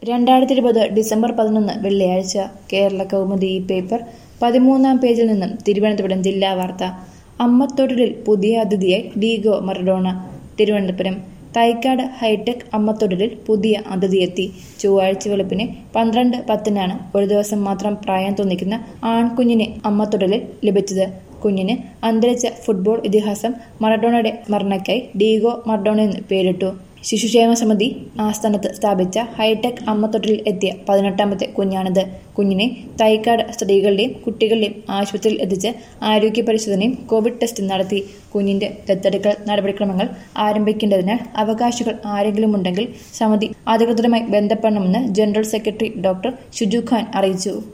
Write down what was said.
രണ്ടായിരത്തി ഇരുപത് ഡിസംബർ പതിനൊന്ന് വെള്ളിയാഴ്ച കേരള കൗമുദി ഈ പേപ്പർ പതിമൂന്നാം പേജിൽ നിന്നും തിരുവനന്തപുരം ജില്ലാ വാർത്ത അമ്മത്തൊഴിലിൽ പുതിയ അതിഥിയായി Diego Maradona Thiruvananthapuram Thycaud hi tech അമ്മത്തൊഴിലിൽ പുതിയ അതിഥിയെത്തി ചൊവ്വാഴ്ച വെളുപ്പിന് പന്ത്രണ്ട് പത്തിനാണ് ഒരു ദിവസം മാത്രം പ്രായം തോന്നിക്കുന്ന ആൺകുഞ്ഞിനെ അമ്മത്തൊഴിലിൽ ലഭിച്ചത് കുഞ്ഞിന് അന്തരിച്ച ഫുട്ബോൾ ഇതിഹാസം മറഡോണയുടെ സ്മരണയ്ക്കായി ഡീഗോ മറഡോണ എന്ന് പേരിട്ടു ശിശുക്ഷേമ സമിതി ആസ്ഥാനത്ത് സ്ഥാപിച്ച ഹൈടെക് അമ്മത്തൊട്ടിൽ എത്തിയ പതിനെട്ടാമത്തെ കുഞ്ഞാണിത് കുഞ്ഞിനെ തൈക്കാട് സ്ത്രീകളുടെയും കുട്ടികളുടെയും ആശുപത്രിയിൽ എത്തിച്ച് ആരോഗ്യ പരിശോധനയും കോവിഡ് ടെസ്റ്റും നടത്തി കുഞ്ഞിന്റെ ദത്തെടുക്കൽ നടപടിക്രമങ്ങൾ ആരംഭിക്കേണ്ടതിനാൽ അവകാശികൾ ആരെങ്കിലും ഉണ്ടെങ്കിൽ സമിതി അധികൃതരുമായി ബന്ധപ്പെടണമെന്ന് general secretary doctor Shuju Khan അറിയിച്ചു